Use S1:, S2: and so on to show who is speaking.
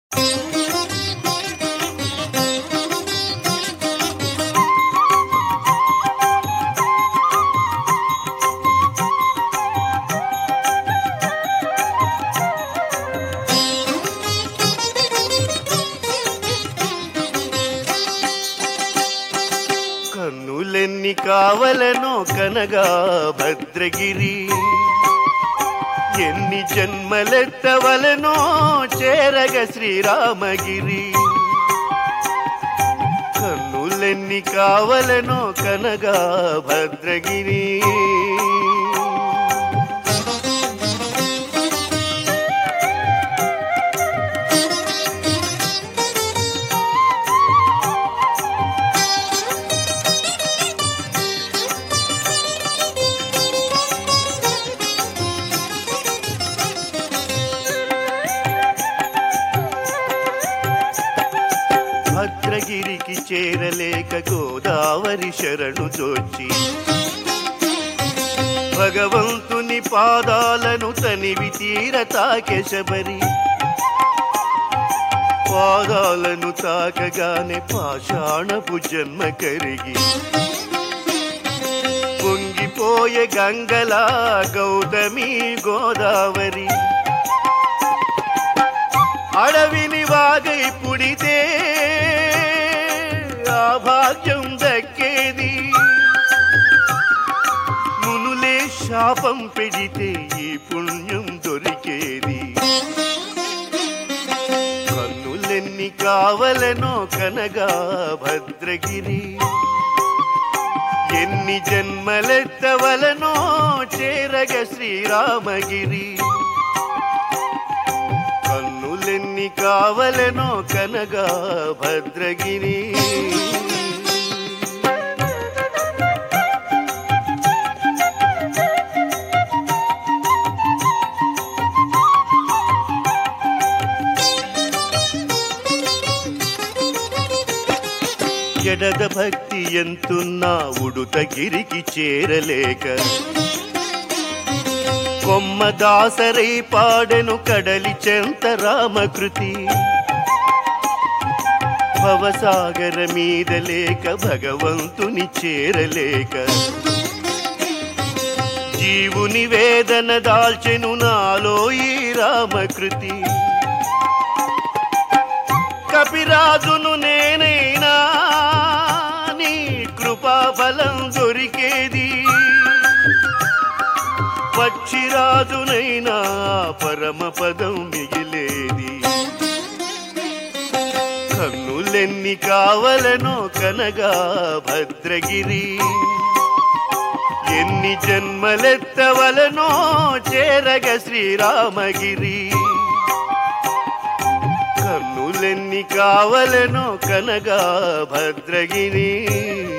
S1: కన్నులెన్ని కావలనో కనగా భద్రగిరి ఎన్ని జన్మలెత్తవలనో చేరగ శ్రీరామగిరి కన్నులెన్ని కావలనో కనగా భద్రగిరి భద్రగిరికి చేరలేక గోదావరి శరణు చోచి భగవంతుని పాదాలను తనివి తీర తాకె శబరి పాదాలను తాకగానే పాషాణపు జన్మ కరిగి పొంగిపోయే గంగలా గౌతమి గోదావరి అడవిని వాగై పుడితే ఆ భాగ్యం దక్కేది మునులే శాపం పెడితే ఈ పుణ్యం దొరికేది కన్నులెన్ని కావలనో కనగా భద్రగిరి ఎన్ని జన్మలెత్తవలనో చేరగ శ్రీరామగిరి కన్నులెన్ని కావలనో కనగా భద్రగిరి ఎడద భక్తి ఎంతున్నా ఉడుతగిరికి చేరలేక కొమ్మ దాసరై పాడెను కడలి చెంత రామకృతి భవసాగర మీద లేక భగవంతుని చేరలేక జీవుని వేదన దాల్చెను నాలో ఈ రామకృతి కపిరాజును నేనైనా నీ కృపాఫలం దొరికేది పక్షిరాజునైనా పరమ పదం మిగిలేది కన్నులెన్ని కావలనో కనగా భద్రగిరి ఎన్ని జన్మలెత్తవలనో చేరగ శ్రీరామగిరి కన్నులెన్ని కావలనో కనగా భద్రగిరి